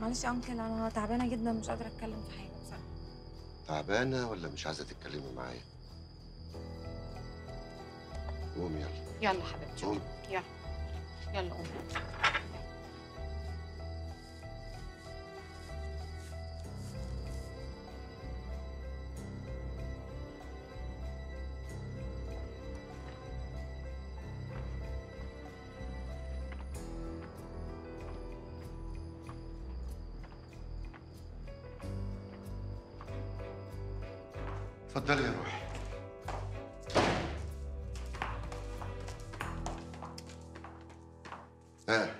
معلش يا انكل انا تعبانه جدا مش قادره اتكلم في حاجه بصراحه تعبانة ولا مش عايزة تتكلمي معايا؟ قوم يلا يلا حبيبتي قوم يلا يلا قومي اتفضلي يا روحي ها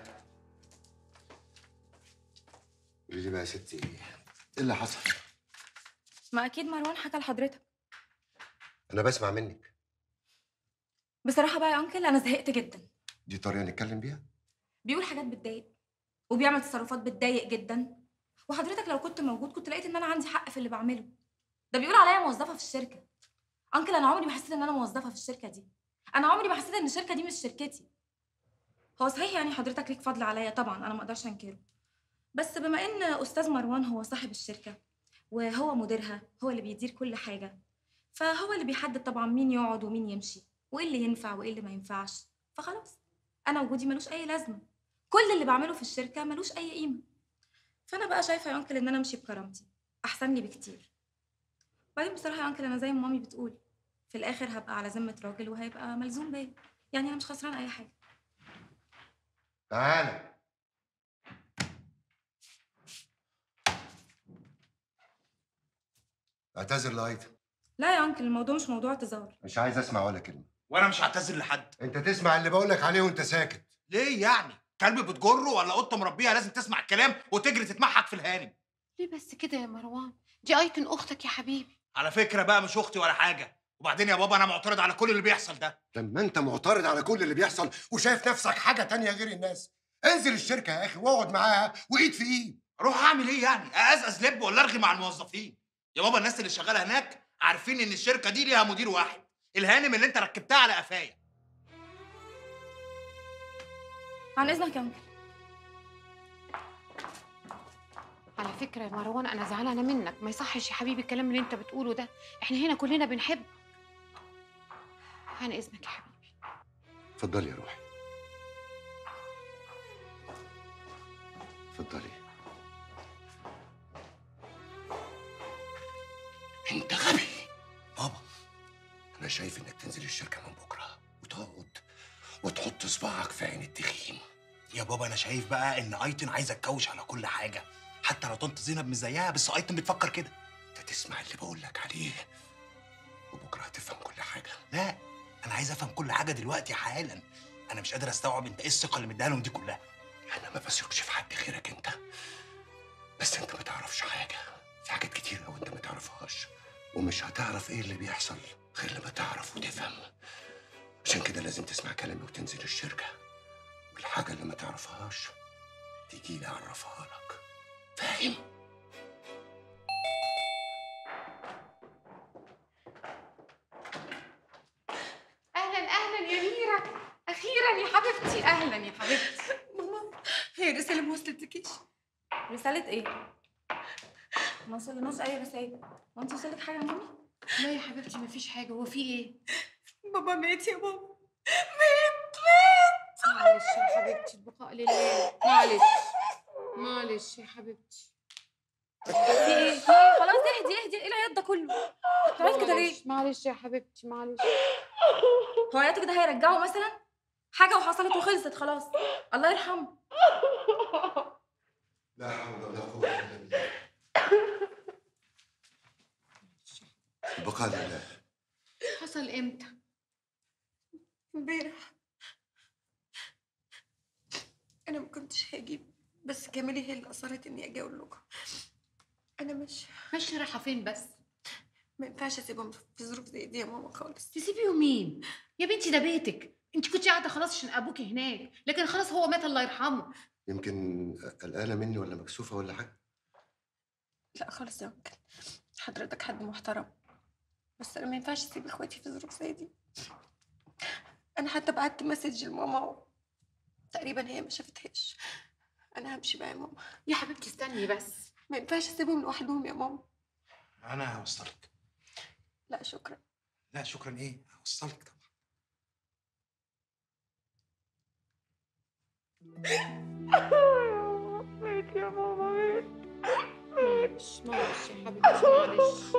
قولي لي بقى يا ستي ايه اللي حصل؟ ما اكيد مروان حكى لحضرتك انا بسمع منك بصراحه بقى يا انكل انا زهقت جدا دي طريقة نتكلم بيها؟ بيقول حاجات بتضايق وبيعمل تصرفات بتضايق جدا وحضرتك لو كنت موجود كنت لقيت ان انا عندي حق في اللي بعمله ده بيقول عليا موظفه في الشركه انكل انا عمري ما حسيت ان انا موظفه في الشركه دي انا عمري ما حسيت ان الشركه دي مش شركتي هو صحيح يعني حضرتك ليك فضل عليا طبعا انا ما اقدرش انكره بس بما ان استاذ مروان هو صاحب الشركه وهو مديرها هو اللي بيدير كل حاجه فهو اللي بيحدد طبعا مين يقعد ومين يمشي وايه اللي ينفع وايه اللي ما ينفعش فخلاص انا وجودي ملوش اي لازمه كل اللي بعمله في الشركه ملوش اي قيمه فانا بقى شايفه يا انكل ان انا امشي بكرامتي احسن لي بكتير بعدين بصراحه يا انكل انا زي ما مامي بتقول في الاخر هبقى على ذمه راجل وهيبقى ملزوم بيا يعني انا مش خسران اي حاجه تعالى اعتذر لايتن لا يا انكل الموضوع مش موضوع اعتذار مش عايز اسمع ولا كلمة وانا مش هعتذر لحد انت تسمع اللي بقولك عليه وانت ساكت ليه يعني كلب بتجره ولا قطه مربيها لازم تسمع الكلام وتجري تتمحك في الهانم ليه بس كده يا مروان دي ايتن اختك يا حبيبي على فكره بقى مش اختي ولا حاجه وبعدين يا بابا انا معترض على كل اللي بيحصل ده لما انت معترض على كل اللي بيحصل وشايف نفسك حاجة تانية غير الناس انزل الشركة يا اخي واقعد معاها وايد في ايد اروح اعمل ايه يعني اقزقز لب ولا ارغي مع الموظفين يا بابا الناس اللي شغاله هناك عارفين ان الشركه دي ليها مدير واحد الهانم اللي انت ركبتها على قفايا عن اذنك يا انكل على فكره يا مروان انا زعلانه منك ما يصحش يا حبيبي الكلام اللي انت بتقوله ده احنا هنا كلنا بنحب عن اذنك يا حبيبي اتفضلي يا روحي اتفضلي انت غبي بابا انا شايف انك تنزل الشركه من بكره وتقعد وتحط صباعك في عين التخين يا بابا انا شايف بقى ان ايتن عايزه تكوش على كل حاجه حتى لو طنط زينب مش زيها بس ايتن بتفكر كده انت تسمع اللي بقول لك عليه وبكره هتفهم كل حاجه لا انا عايز افهم كل حاجه دلوقتي حالا انا مش قادر استوعب انت ايه الثقه اللي مديها لهم دي كلها انا ما بثقش في حد غيرك انت بس انت ما تعرفش حاجه في حاجات كتير قوي انت ما تعرفهاش ومش هتعرف ايه اللي بيحصل غير لما تعرف وتفهم عشان كده لازم تسمع كلامي وتنزل الشركه والحاجه اللي ما تعرفهاش تيجي لي اعرفها لك فاهم اهلا اهلا يا ميرا اخيرا يا حبيبتي اهلا يا حبيبتي ماما هي الرساله ما وصلتكيش رساله ايه ما وصلناش اي رسائل وانت وصلك حاجه يا مامي لا يا حبيبتي مفيش حاجه هو في ايه بابا مات يا بابا معلش يا حبيبتي البقاء لله معلش معلش يا حبيبتي في ايه في ايه خلاص اهدي اهدي ايه العياط ده كله عملت كده ليه معلش معلش يا حبيبتي معلش هو عياطك ده هيرجعه مثلا حاجه وحصلت وخلصت خلاص الله يرحمه لا حول ولا قوه الا بالله البقاء لله حصل امتى امبارح انا ما كنتش هاجي بس كاميلي هي اللي اصرت اني اجي اقول لكم انا مش ماشي رايحه فين بس ما ينفعش اسيبهم في ظروف زي دي يا ماما خالص تسيبيهم مين يا بنتي ده بيتك انت كنت قاعده خلاص عشان ابوكي هناك لكن خلاص هو مات الله يرحمه يمكن قلقانه مني ولا مكسوفه ولا حاجه لا خالص يا انكل حضرتك حد محترم بس انا ما ينفعش اسيب اخواتي في ظروف زي دي انا حتى بعت مسج لماما و... تقريبا هي ما شافتهاش انا همشي بقى يا ماما يا حبيبتي استني بس ما ينفعش اسيبهم لوحدهم يا ماما انا هوصلك لا شكرا لا شكرا ايه هوصلك طبعا معلش معلش يا حبيبتي معلش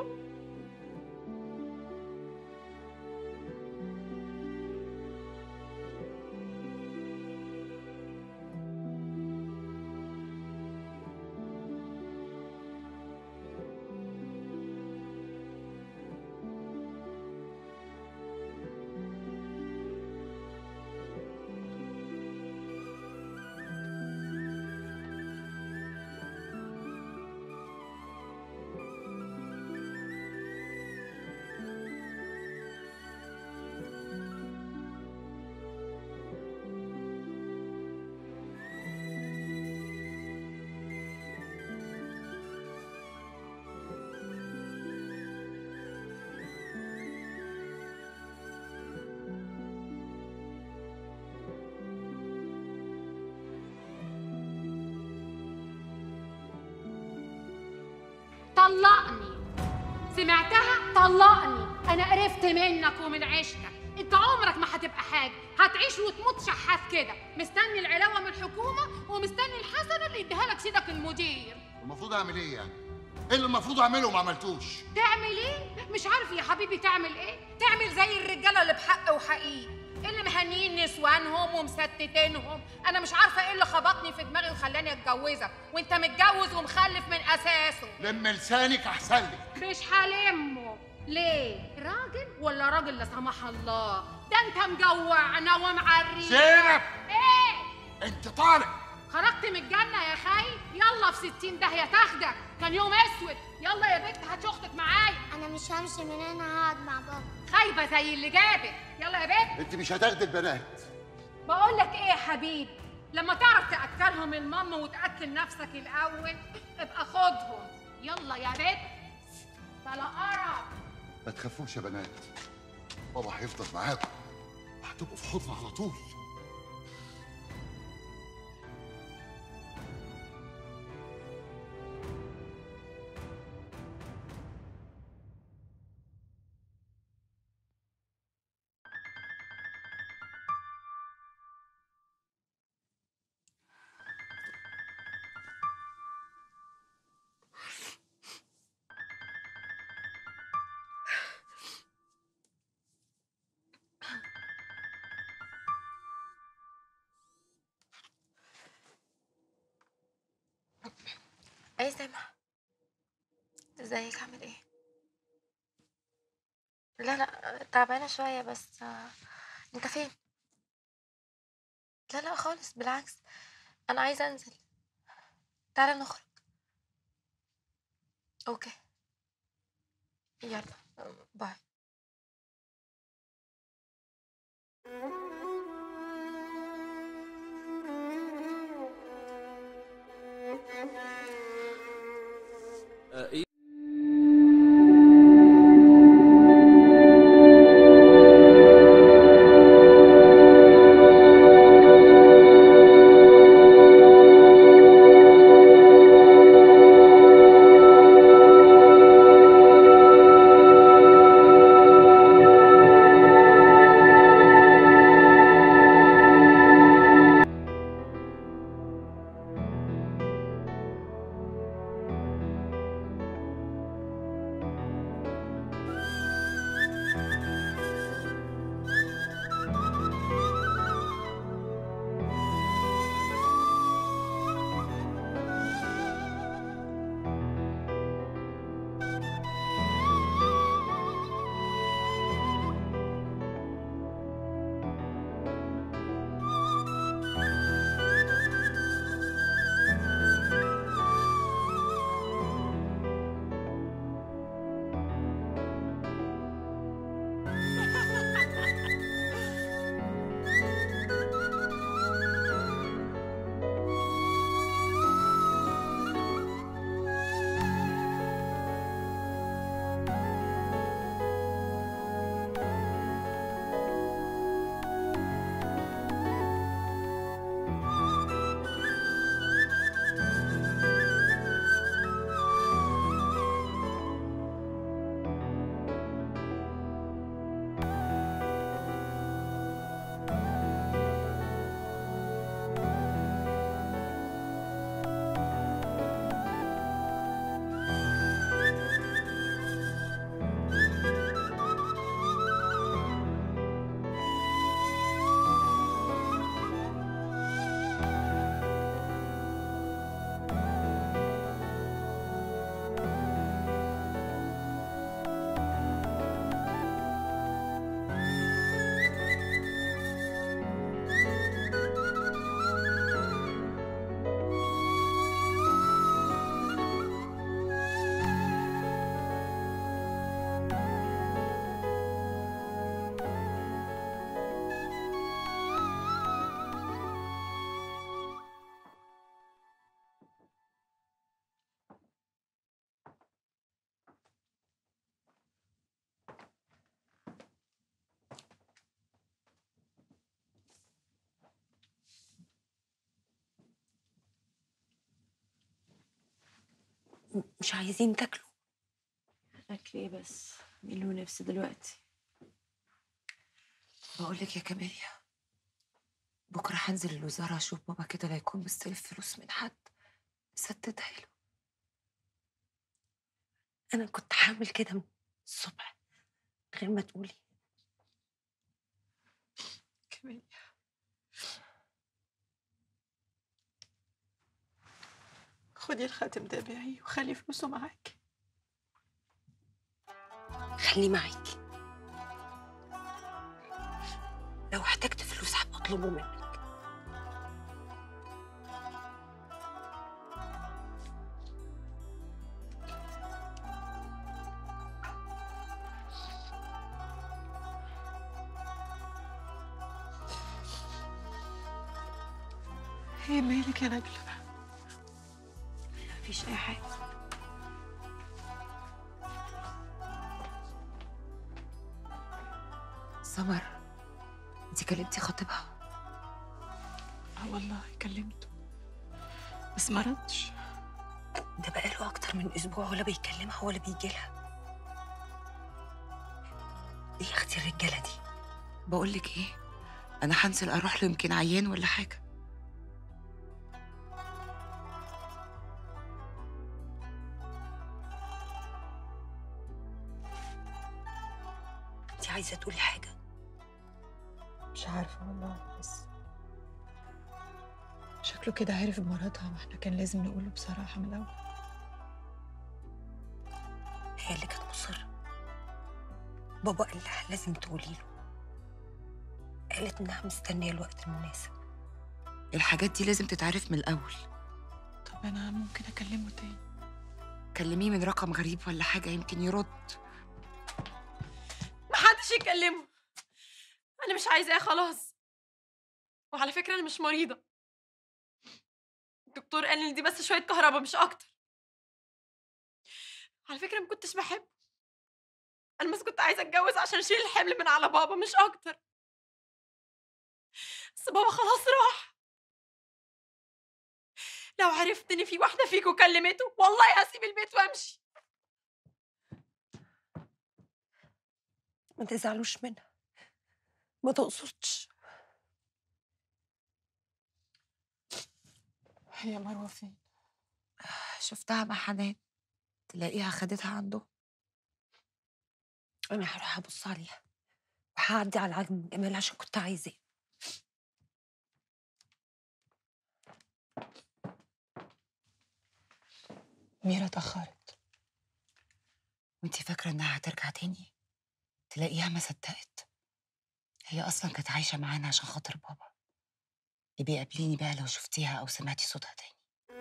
طلقني سمعتها طلقني انا قرفت منك ومن عيشتك انت عمرك ما هتبقى حاجه هتعيش وتموت شحات كده مستني العلاوه من الحكومه ومستني الحسنه اللي يديها لك سيدك المدير المفروض اعمل ايه يعني؟ ايه اللي المفروض اعمله وما عملتوش؟ تعمل ايه مش عارف يا حبيبي تعمل ايه تعمل زي الرجاله اللي بحق وحقيقي اللي مهنيين نسوانهم ومستتينهم انا مش عارفه ايه اللي خبطني في دماغي وخلاني اتجوزك وانت متجوز ومخلف من اساسه لم لسانك احسن لك مش هلمه ليه راجل ولا راجل لا سمح الله ده انت مجوعنا ومعرينا زينب ايه انت طالع خرجت من الجنة يا خي يلا في ستين داهية تاخدك كان يوم اسود يلا يا بنت هات اختك معايا انا مش همشي من هنا هقعد مع بابا خايبة زي اللي جابت يلا يا بنت انت مش هتاخدي البنات بقول لك ايه يا حبيبي لما تعرف تاكلهم المام وتاكل نفسك الاول ابقى خدهم يلا يا بنت بلا قرف ما تخافوش يا بنات بابا هيفضل معاكم وهتبقوا في حضن على طول اي سامح ازيك عامل ايه لا لا تعبانه شويه بس آه، انت فين لا لا خالص بالعكس انا عايزه انزل تعالى نخرج اوكي يلا باي م- مش عايزين تاكلوا اكل ايه بس مين له نفس دلوقتي بقول لك يا كاميليا بكره هنزل الوزاره اشوف بابا كده لا يكون مستلف فلوس من حد سددها له انا كنت هعمل كده من الصبح من غير ما تقولي كمان خدي الخاتم ده بيعيه وخلي فلوسه معاكي خليه معاكي لو احتجت فلوس هبقى اطلبه منك ايه مالك يا نجلة؟ مفيش اي حاجه سمر انت كلمتي خطيبها اه والله كلمته بس ما ردش ده بقاله اكتر من اسبوع ولا بيكلمها ولا بيجي لها ايه يا اختي الرجاله دي بقول لك ايه انا هنزل اروح له يمكن عيان ولا حاجه انت عايزه تقولي حاجه مش عارفة والله بس شكله كده عرف بمرضها واحنا كان لازم نقوله بصراحة من الأول هي اللي كانت مصره بابا قال لها لازم تقولي له قالت انها مستنيه الوقت المناسب الحاجات دي لازم تتعرف من الاول طب أنا ممكن أكلمه تاني كلميه من رقم غريب ولا حاجه يمكن يرد محدش يكلمه انا مش عايزاه خلاص وعلى فكره انا مش مريضه الدكتور قال لي دي بس شويه كهرباء مش اكتر على فكره ما كنتش بحبه انا بس كنت عايزه اتجوز عشان اشيل الحمل من على بابا مش اكتر بس بابا خلاص راح لو عرفت ان في واحده فيكم كلمته والله هسيب البيت وامشي ما تزعلوش منها ما تقصدش هي مروة فين؟ شفتها مع حنان تلاقيها خدتها عنده انا هروح ابص عليها وهعدي على عالم جمال عشان كنت عايزاه ميرا اتأخرت وانتي فاكره انها هترجع تاني تلاقيها ما صدقت هي اصلا كانت عايشه معانا عشان خاطر بابا يبقى قابليني بقى لو شفتيها او سمعتي صوتها تاني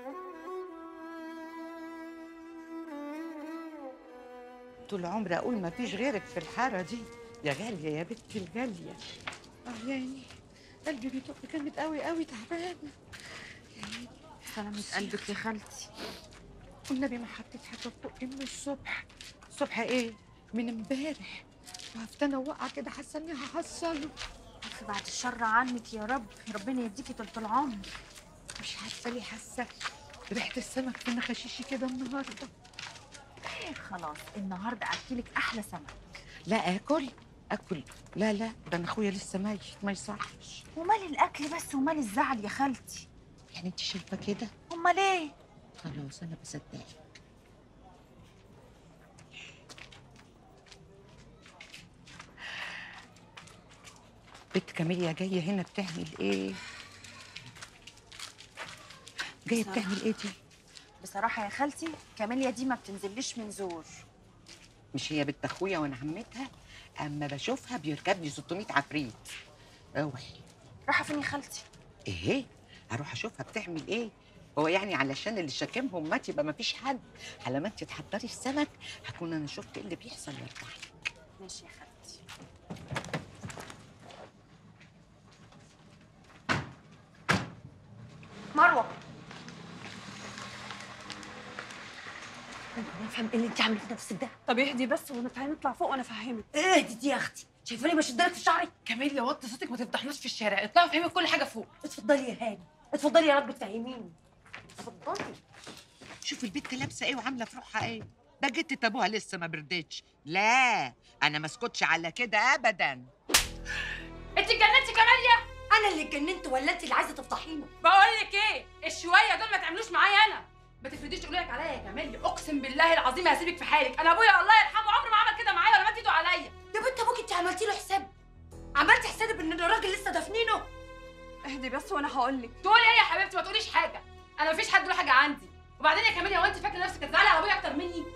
طول عمري اقول ما فيش غيرك في الحاره دي يا غاليه يا بنتي الغاليه اه يعني قلبي بيدق جامد قوي قوي تعبان سلامة قلبك يا خالتي والنبي ما حطيت حاجه في بقي من الصبح الصبح ايه من امبارح وقفت انا واقعه كده حاسه اني هحصل اخي بعد الشر عنك يا رب ربنا يديكي طول العمر مش عارفه ليه حاسه ريحه السمك في نخاشيشي كده النهارده خلاص النهارده اكلك احلى سمك لا اكل اكل لا لا ده انا اخويا لسه ميت ما يصحش ومال الاكل بس ومال الزعل يا خالتي يعني انت شايفه كده امال ايه خلاص انا بصدقك بنت كاميليا جايه هنا بتعمل ايه جايه بصراحة. بتعمل ايه دي بصراحه يا خالتي كاميليا دي ما بتنزليش من زور مش هي بنت اخويا وانا عمتها اما بشوفها بيركبني 600 عفريت اوعي رايحه فين يا خالتي ايه اروح اشوفها بتعمل ايه هو يعني علشان اللي شاكمهم مات يبقى مفيش حد على ما انت تحضري السمك هكون انا شفت ايه اللي بيحصل وارتاح ماشي يا خالتي مروه انا افهم ايه اللي انت عامله في نفسك ده طب اهدي بس وانا تعالي نطلع فوق وانا افهمك اهدي دي يا اختي شايفاني بشدلك في شعري كاميليا وطي صوتك ما تفضحناش في الشارع اطلعي فهمي كل حاجه فوق اتفضلي يا هاني اتفضلي يا رب تفهميني اتفضلي شوف البت لابسه ايه وعامله في روحها ايه ده جت ابوها لسه ما بردتش لا انا ما اسكتش على كده ابدا انت اتجننتي كماليا انا اللي اتجننت ولا انت اللي عايزه تفضحينا بقول لك ايه الشويه دول ما تعملوش معايا انا ما تفرديش تقولي لك عليا يا كماليا اقسم بالله العظيم هسيبك في حالك انا ابويا الله يرحمه عمره ما عمل كده معايا ولا مد ايده عليا يا بنت ابوك انت عملتي له حساب عملتي حساب ان الراجل لسه دافنينه اهدي بس وانا هقول لك تقولي ايه يا حبيبتي ما تقوليش حاجه انا مفيش حد له حاجه عندي وبعدين يا كماليا هو انت فاكره نفسك هتزعلي على ابويا اكتر مني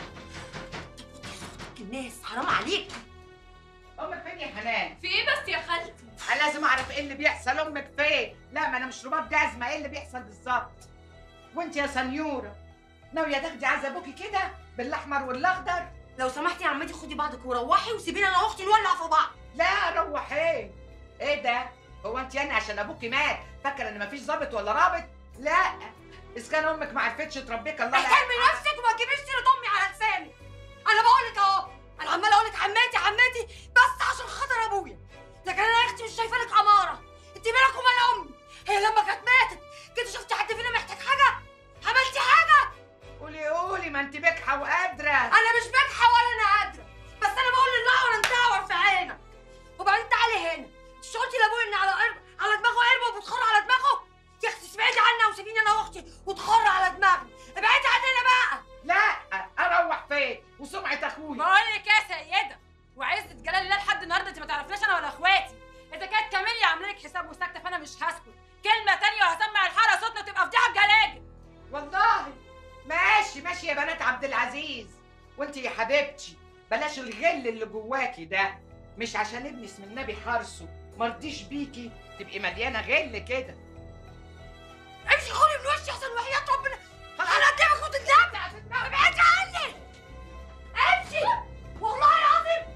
الناس حرام عليك امك فين يا حنان في ايه بس يا خالتي انا لازم اعرف ايه اللي بيحصل امك فين لا ما انا مش رباط جزمه ايه اللي بيحصل بالظبط وانت يا سنيوره ناويه تاخدي عز ابوكي كده بالاحمر والاخضر لو سمحتي يا عمتي خدي بعضك وروحي وسيبيني انا واختي نولع في بعض لا روح ايه ايه ده هو انت يعني عشان ابوكي مات فاكره ان مفيش ظابط ولا رابط لا اذا كان امك ما عرفتش تربيك الله لا احترمي نفسك وما تجيبيش سيره امي على لساني انا بقول لك اهو انا عماله اقول لك عماتي عماتي بس عشان خاطر ابويا لكن انا يا اختي مش شايفه لك اماره انت مالك ومال امي هي لما كانت ماتت كنت شفتي حد فينا محتاج حاجه عملتي حاجه قولي قولي ما انت بجحه وقادره انا مش بجحه ولا انا قادره بس انا بقول للنعور انتعور في عينك وبعدين تعالي هنا مش قلتي لابويا ان على قرب على دماغه قربه وبتخر على دماغه يا اختي ابعدي عنا وسيبيني انا واختي وتخر على دماغي ابعدي عننا بقى لا اروح فين وسمعه اخويا بقول لك يا سيده وعزة جلال الله لحد النهارده انت ما تعرفناش انا ولا اخواتي اذا كانت كاميليا عامله لك حساب وساكته فانا مش هسكت كلمه تانية وهسمع الحاره صوتنا تبقى فضيحه بجلاجل والله ماشي ماشي يا بنات عبد العزيز وانت يا حبيبتي بلاش الغل اللي جواكي ده مش عشان ابني اسم النبي حارسه مرضيش بيكي تبقي مليانه غل كده امشي خولي من وشي احسن وحياة ربنا انا قدامك وتتلمع ابعدي عني امشي والله العظيم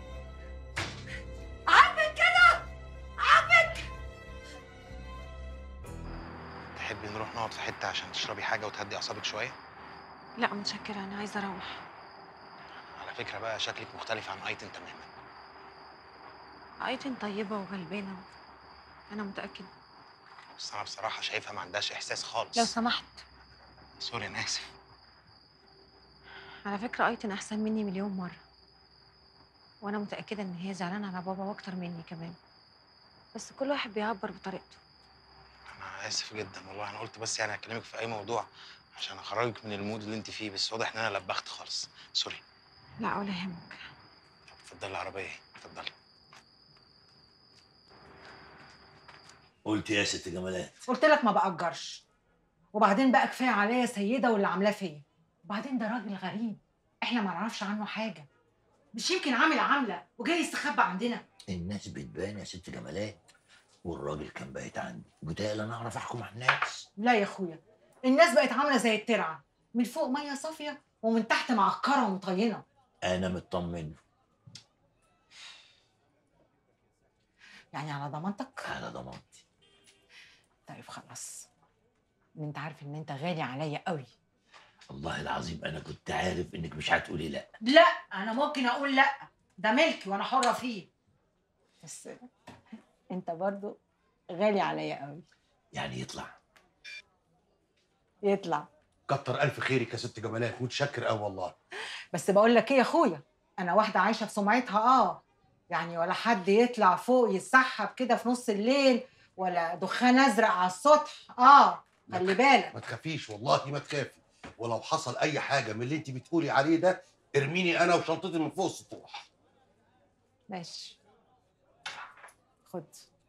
عاجبك كده عاجبك تحبي نروح نقعد في حته عشان تشربي حاجه وتهدي اعصابك شويه لا متشكرة أنا عايزة أروح على فكره بقى شكلك مختلف عن ايتن تماما أيتن طيبة وغلبانة أنا متأكدة بس انا بصراحه شايفها ما عندهاش احساس خالص لو سمحت سوري انا اسف على فكرة أيتن أحسن مني مليون مرة وأنا متأكدة إن هي زعلانة على بابا وأكتر مني كمان بس كل واحد بيعبر بطريقته انا اسف جدا والله انا قلت بس يعني اكلمك في اي موضوع عشان اخرجك من المود اللي انت فيه بس واضح ان انا لبخت خالص سوري لا ولا يهمك اتفضلي العربيه اتفضلي قلت يا ست جمالات قلت لك ما بأجرش وبعدين بقى كفايه عليا سيده واللي عاملاه فيا وبعدين ده راجل غريب احنا ما نعرفش عنه حاجه مش يمكن عامل عامله وجاي يستخبى عندنا الناس بتبان يا ست جمالات والراجل كان بايت عندي وبالتالي انا اعرف احكم على الناس لا يا اخويا الناس بقت عامله زي الترعه من فوق ميه صافيه ومن تحت معكره ومطينه انا مطمن يعني على ضمانتك على ضمانتي طيب خلاص انت عارف ان انت غالي عليا قوي والله العظيم انا كنت عارف انك مش هتقولي لا لا انا ممكن اقول لا ده ملكي وانا حره فيه بس انت برضو غالي عليا قوي يعني يطلع يطلع كتر الف خيرك يا ست جمالات متشكر قوي والله بس بقول لك ايه يا اخويا انا واحده عايشه في سمعتها اه يعني ولا حد يطلع فوق يتسحب كده في نص الليل ولا دخان ازرق على السطح اه خلي بالك ما تخافيش والله ما تخافي ولو حصل اي حاجه من اللي انت بتقولي عليه ده ارميني انا وشنطتي من فوق السطوح ماشي خد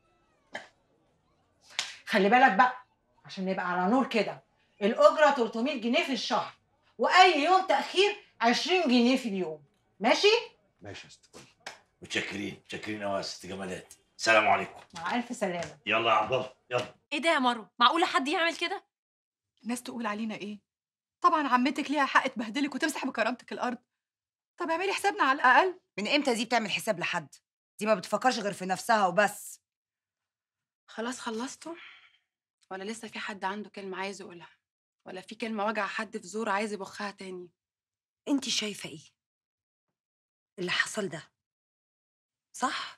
خلي بالك بقى عشان نبقى على نور كده الاجره 300 جنيه في الشهر واي يوم تاخير 20 جنيه في اليوم ماشي ماشي يا ست كل متشكرين متشكرين قوي يا ست جمالات سلام عليكم مع الف سلامه يلا يا عبد الله يلا ايه ده يا مروه معقوله حد يعمل كده الناس تقول علينا ايه طبعا عمتك ليها حق تبهدلك وتمسح بكرامتك الارض طب اعملي حسابنا على الاقل من امتى دي بتعمل حساب لحد دي ما بتفكرش غير في نفسها وبس خلاص خلصتوا ولا لسه في حد عنده كلمة عايز يقولها ولا في كلمة وجع حد في زور عايز يبخها تاني انت شايفه ايه اللي حصل ده صح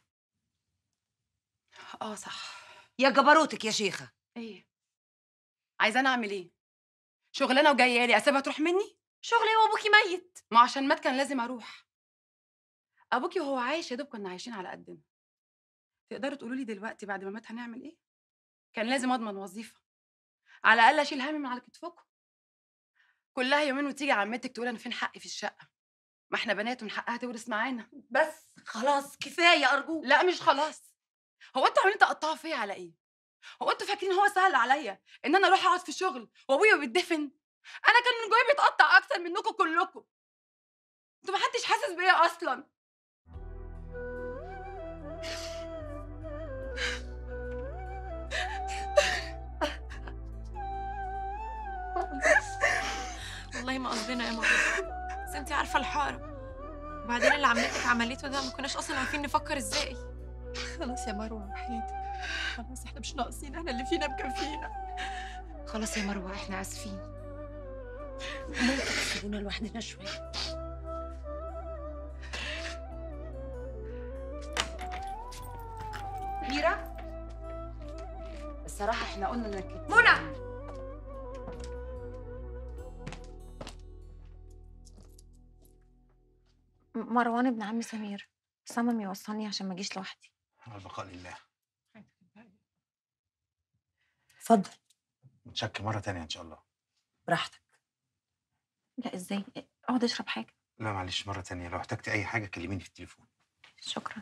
اه صح يا جبروتك يا شيخه ايه عايزاني اعمل ايه شغلانه وجايه لي اسيبها تروح مني شغلي وابوكي ميت ما عشان مات كان لازم اروح ابوكي وهو عايش يا دوب كنا عايشين على قدنا تقدروا تقولوا لي دلوقتي بعد ما مات هنعمل ايه كان لازم اضمن وظيفه على الاقل اشيل هم من على كتفكم كلها يومين وتيجي عمتك تقول انا فين حقي في الشقه ما احنا بنات ومن حقها تورث معانا بس خلاص كفايه ارجوك لا مش خلاص هو انتوا عاملين تقطعوا فيا على ايه هو انتوا فاكرين هو سهل عليا ان انا اروح اقعد في شغل وابويا بيتدفن انا كان من جوايا بيتقطع اكتر منكم كلكم انتوا محدش حاسس بيا اصلا والله ما قصدنا يا ماما بس انت عارفه الحاره وبعدين اللي عمتك عملته ده ما كناش اصلا عارفين نفكر ازاي خلاص يا مروه وحياتك خلاص احنا مش ناقصين احنا اللي فينا مكفينا خلاص يا مروه احنا اسفين ممكن تسيبونا لوحدنا شويه ميرا الصراحه احنا قلنا انك منى م- مروان ابن عم سمير صمم يوصلني عشان ما اجيش لوحدي البقاء لله اتفضل متشكر مرة تانية إن شاء الله براحتك لا ازاي اقعد اشرب حاجه لا معلش مرة تانية لو احتجت أي حاجة كلميني في التليفون شكرا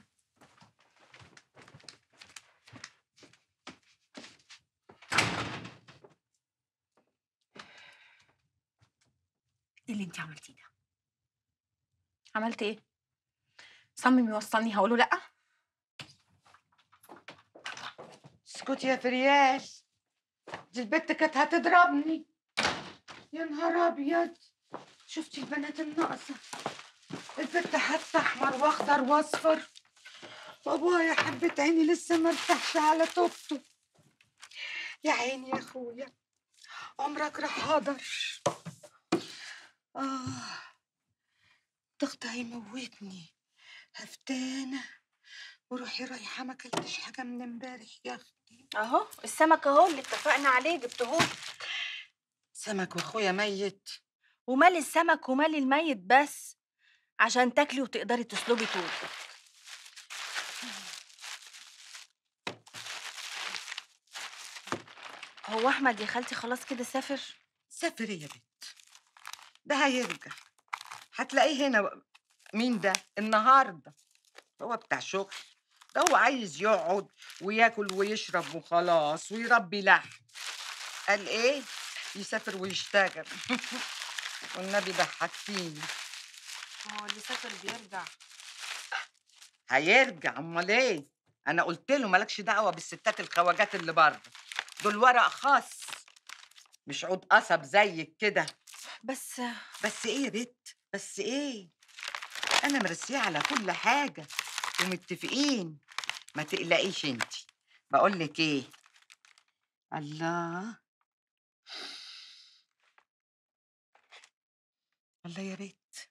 ايه اللي انت عملتيه ده عملت ايه صمم يوصلني هقوله لا اسكتي يا فريال دي البت كانت هتضربني يا نهار ابيض شفتي البنات الناقصه البت حتى احمر واخضر واصفر بابايا حبة عيني لسه ما ارتاحش على توبته يا عيني يا اخويا عمرك راح هدر اه ضغط هيموتني هفتانه وروحي رايحه ما اكلتش حاجه من امبارح يا اختي اهو السمك اهو اللي اتفقنا عليه جبتهولك سمك واخويا ميت ومال السمك ومال الميت بس عشان تاكلي وتقدري تسلبي طول هو احمد يا خالتي خلاص كده سافر سافر يا بنت ده هيرجع هتلاقيه هنا بقى. مين ده النهارده هو بتاع شغل ده هو عايز يقعد وياكل ويشرب وخلاص ويربي لحم قال ايه يسافر ويشتغل والنبي ضحكتيني هو اللي سافر بيرجع هيرجع امال ايه انا قلت له مالكش دعوه بالستات الخواجات اللي بره دول ورق خاص مش عود قصب زيك كده بس بس ايه يا بت بس ايه انا مرسيه على كل حاجه ومتفقين ما تقلقيش انت بقول لك ايه الله الله يا بت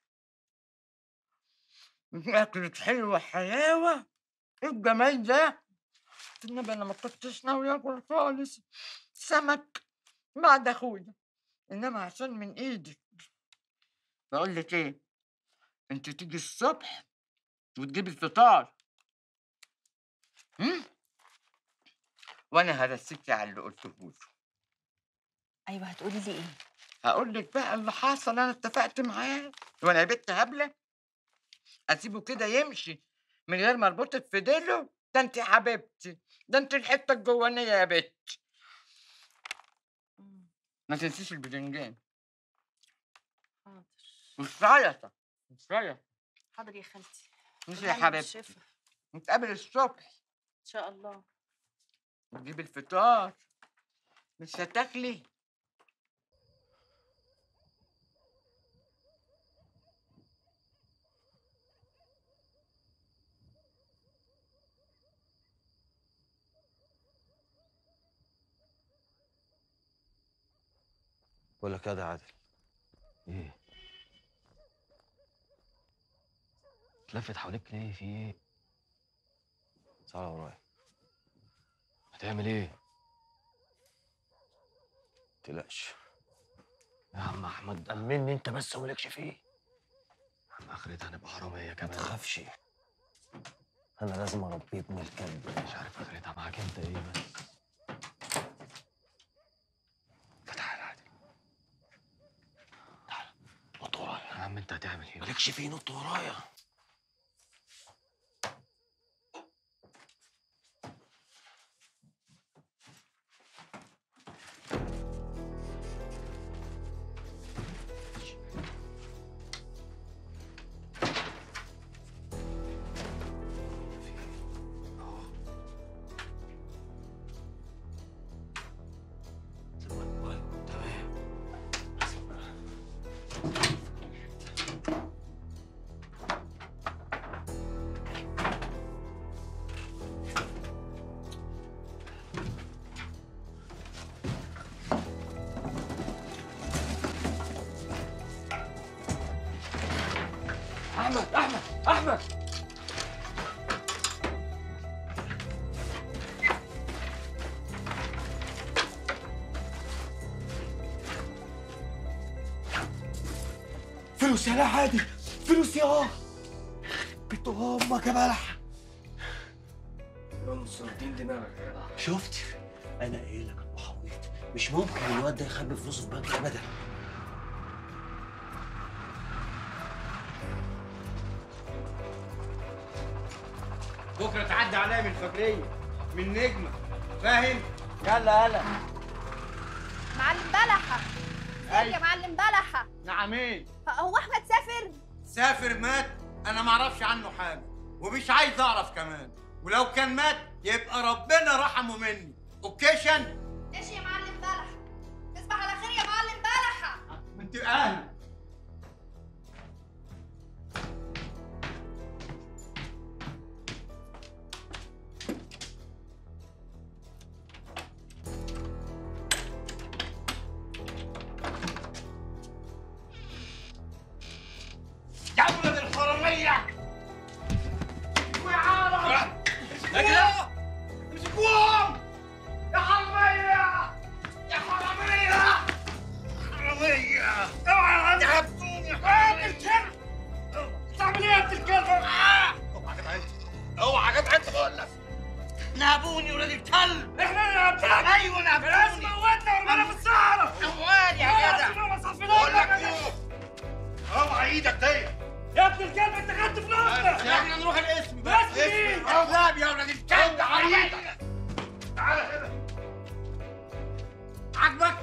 اكلك حلوه حلاوه ايه الجمال ده النبي انا ما كنتش ناوي اكل خالص سمك بعد اخويا انما عشان من ايدك بقول لك ايه انت تيجي الصبح وتجيبي الفطار هم؟ وانا هرسيكي على اللي قلته له ايوه هتقولي لي ايه هقول لك بقى اللي حصل انا اتفقت معاه وانا يا بنت هبله اسيبه كده يمشي من غير ما اربطك في ديله ده انت حبيبتي ده انت الحته الجوانيه يا بنت ما تنسيش البدنجان حاضر والسلطه السلطه حاضر يا خالتي ماشي يا بالهنا حبيبتي والشفا. نتقابل الصبح ان شاء الله نجيب الفطار مش هتاكلي بقول لك يا ده عادل ايه تلفت حواليك ليه في ايه تعالى ورايا هتعمل ايه متقلقش يا عم احمد امني انت بس ومالكش فيه يا عم اخرتها هنبقى حراميه كمان ما تخافش انا لازم اربيه ابن الكلب مش عارف اخرتها معاك انت ايه بس فتح عادي تعال نط ورايا يا عم انت هتعمل ايه مالكش فيه نط ورايا احمد احمد احمد فلوس يا لا عادي فلوس يا اه بنت امك يا بلح انصر دين دماغك يا جدع شفت انا قايل لك المحاويط مش ممكن الواد ده يخبي فلوسه في بنك ابدا بكره تعدي عليا من الفجريه من نجمه فاهم يلا يلا معلم بلحة ازيك يا أيوة. معلم بلحة نعمين هو احمد سافر سافر مات انا ما اعرفش عنه حاجه ومش عايز اعرف كمان ولو كان مات يبقى ربنا رحمه مني اوكيشن ايش يا معلم بلحة تصبح على خير يا معلم بلحة انت اهل يا ولد الحرامية وعارف مسكوهم مسكوهم يا حرامية يا حرامية حرامية اوعى يهبطوني يا الكلب تعمل ايه يا ابن الكلب؟ اوعى جدع انت اوعى جدع انت بقول لك نهبوني ولاد الكلب احنا اللي نهبتك ايوه نهبتوني لازم موتنا ورمانا في الصحراء اموال يا جدع بقول لك ايه اوعى ايدك دي يا ابن الكلب انت خدت فلوسنا احنا نروح الاسم بس مين؟ كذاب يا ولاد الكلب تعالى ايدك تعالى هنا عاجبك؟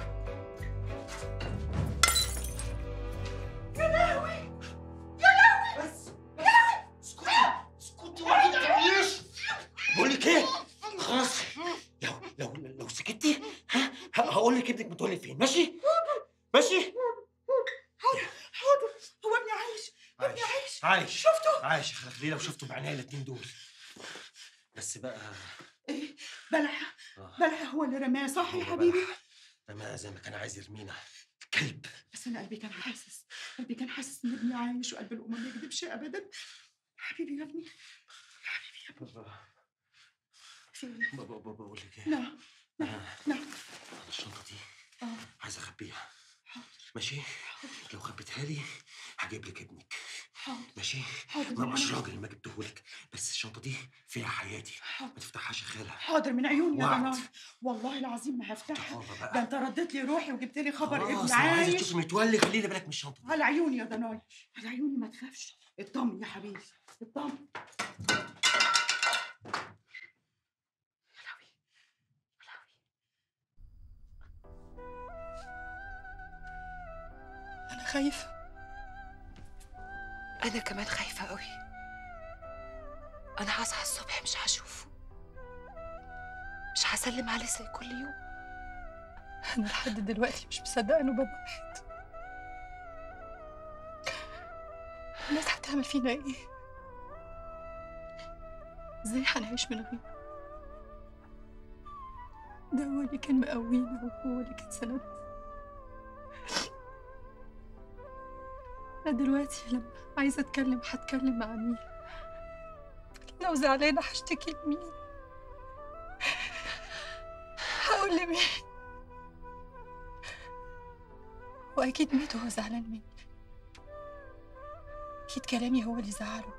يا لهوي يا لهوي بس يا لهوي اسكتي اسكتي وعيد تعمليش بقول لك ايه خلاص لو لو لو سكتي ها هقول لك ابنك متولد فين ماشي ماشي حاضر حاضر هو ابني عايش ابني عايش عايش شفته عايش يا خلخليه لو شفته بعينيا الاتنين دول بس بقى ايه بلحة آه. بلحة هو اللي رماه صح يا حبيبي رماها زي ما كان عايز يرمينا كلب بس انا قلبي كان حاسس قلبي كان حاسس ان ابني عايش وقلب الام ما يكذبش ابدا حبيبي يا ابني في ايه بابا بابا بقول لك ايه نعم نعم نعم الشنطه دي اه عايز اخبيها ماشي لو خبيتها لي هجيب لك ابنك حاضر ماشي حاضر ما مش من راجل ما جبتهولك بس الشنطه دي فيها حياتي ما تفتحهاش يا خاله حاضر من عيوني يا وعد. ضناي والله العظيم ما هفتحها والله بقى. ده انت رديت لي روحي وجبت لي خبر خلاص ابني لو عايز عايش تشوف متولي خلي لي بالك من الشنطه على عيوني يا ضناي على عيوني ما تخافش اطمن يا حبيبي اطمن أنا خايفة أنا كمان خايفة قوي أنا هصحى الصبح مش هشوفه مش هسلم عليه زي كل يوم أنا لحد دلوقتي مش مصدقة إنه بابا مات الناس هتعمل فينا إيه؟ إزاي هنعيش من غيره؟ ده هو اللي كان مقوينا وهو اللي كان سندنا أنا دلوقتي لما عايزة أتكلم هتكلم مع مين؟ لو زعلانة هشتكي لمين؟ هقول لمين؟ واكيد ميت وهو زعلان مني اكيد كلامي هو اللي زعله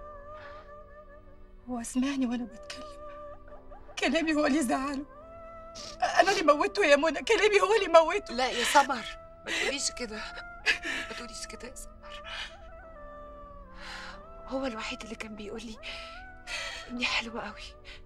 هو سمعني وانا بتكلم كلامي هو اللي زعله انا اللي موته يا منى كلامي هو اللي موته لا يا سمر ما تقوليش كده ما تقوليش كده يا سمر هو الوحيد اللي كان بيقول لي اني حلوه قوي